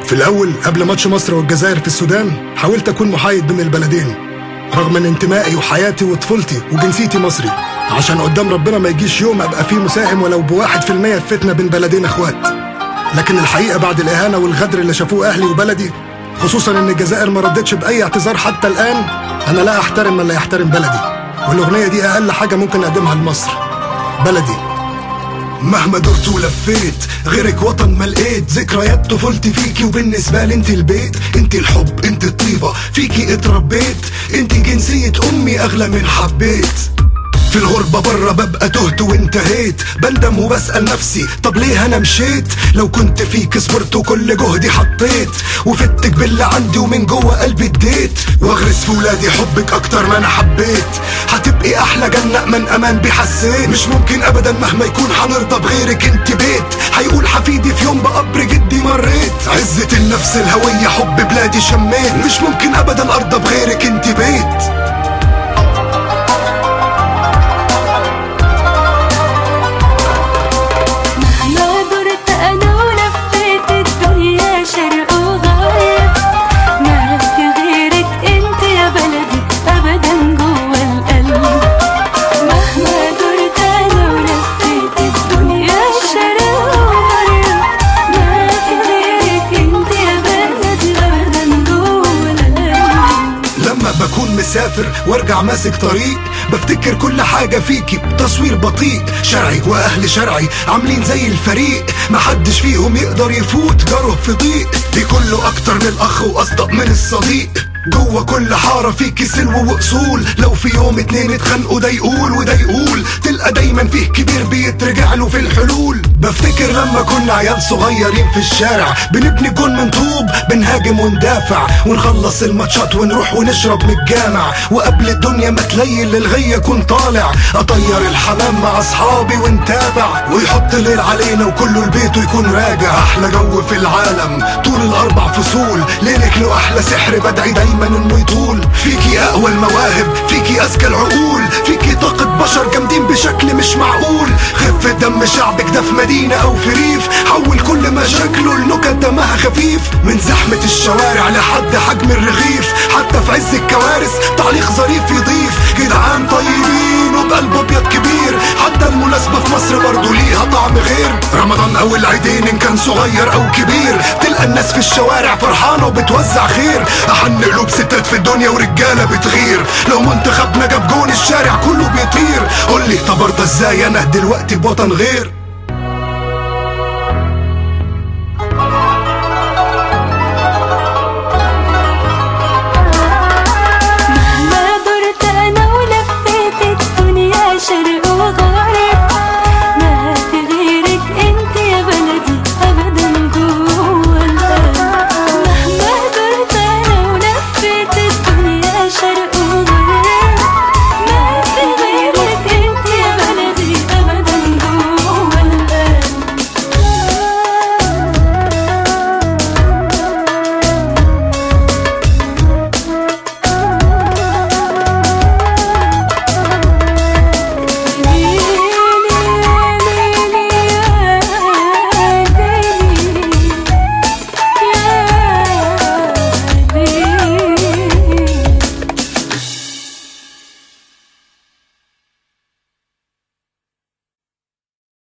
في الأول قبل ماتش مصر والجزائر في السودان حاولت أكون محايد بين البلدين رغم ان انتمائي وحياتي وطفولتي وجنسيتي مصري عشان قدام ربنا ما يجيش يوم ابقى فيه مساهم ولو بواحد في المية في فتنة بين بلدين اخوات لكن الحقيقة بعد الإهانة والغدر اللي شافوه أهلي وبلدي خصوصا ان الجزائر ما ردتش بأي اعتذار حتى الآن أنا لا أحترم من لا يحترم بلدي والأغنية دي أقل حاجة ممكن أقدمها لمصر بلدي مهما درت ولفيت غيرك وطن ما لقيت ذكريات طفولتي فيكي وبالنسبة لي انت البيت انت الحب انت الطيبة فيكي اتربيت انت جنسية امي اغلى من حبيت في الغربة برا ببقى تهت وانتهيت بندم وبسأل نفسي طب ليه انا مشيت لو كنت فيك صبرت وكل جهدي حطيت وفتك باللي عندي ومن جوه قلبي اديت واغرس في ولادي حبك اكتر ما انا حبيت هتبقي احلى جنة من امان بحسيت مش ممكن ابدا مهما يكون هنرضى بغيرك انت بيت هيقول حفيدي في يوم بقبر جدي مريت عزة النفس الهوية حب بلادي شميت مش ممكن ابدا ارضى بغيرك انت بيت مهما درت انا ولفيت الدنيا شرق وغرب ما في غيرك انت يا بلدي ابدا جوا القلب مهما درت انا ولفيت الدنيا شرق وغرب ما في غيرك انت يا بلدي ابدا جوا القلب لما بكون مسافر وارجع ماسك طريق بفتكر كل حاجة فيكي بتصوير بطيء شرعي واهل شرعي عاملين زي الفريق محدش فيهم يقدر يفوت جاره في ضيق دي كله اكتر من الاخ واصدق من الصديق جوه كل حارة فيكي سلو واصول لو في يوم اتنين اتخانقوا ده يقول وده يقول تلقى دايما فيه كبير بيترجع له في الحلول بفتكر لما كنا عيال صغيرين في الشارع بنبني جون من طوب بنهاجم وندافع ونخلص الماتشات ونروح ونشرب من الجامع وقبل الدنيا ما تليل للغي اكون طالع اطير الحمام مع اصحابي ونتابع ويحط ليل علينا وكله لبيته يكون راجع احلى جو في العالم طول الاربع فصول ليلك له احلى سحر بدعي دايما انه يطول فيكي اقوى المواهب فيكي اذكى العقول فيكي طاقة بشر جامدين بشكل مش معقول خفة دم شعبك ده في مدينة او في ريف حول كل مشاكله لنكت دمها خفيف من زحمة الشوارع لحد حجم الرغيف حتى في عز الكوارث تعليق ظريف يضيف جدعان طيبين وبقلب ابيض كبير حتى المناسبة في مصر برضو ليها طعم غير رمضان او العيدين ان كان صغير او كبير تلقى الناس في الشوارع فرحانة وبتوزع خير احن قلوب ستات في الدنيا ورجالة بتغير لو منتخبنا جاب جون الشارع كله بيطير قولي طب ارضى ازاي انا دلوقتي بوطن غير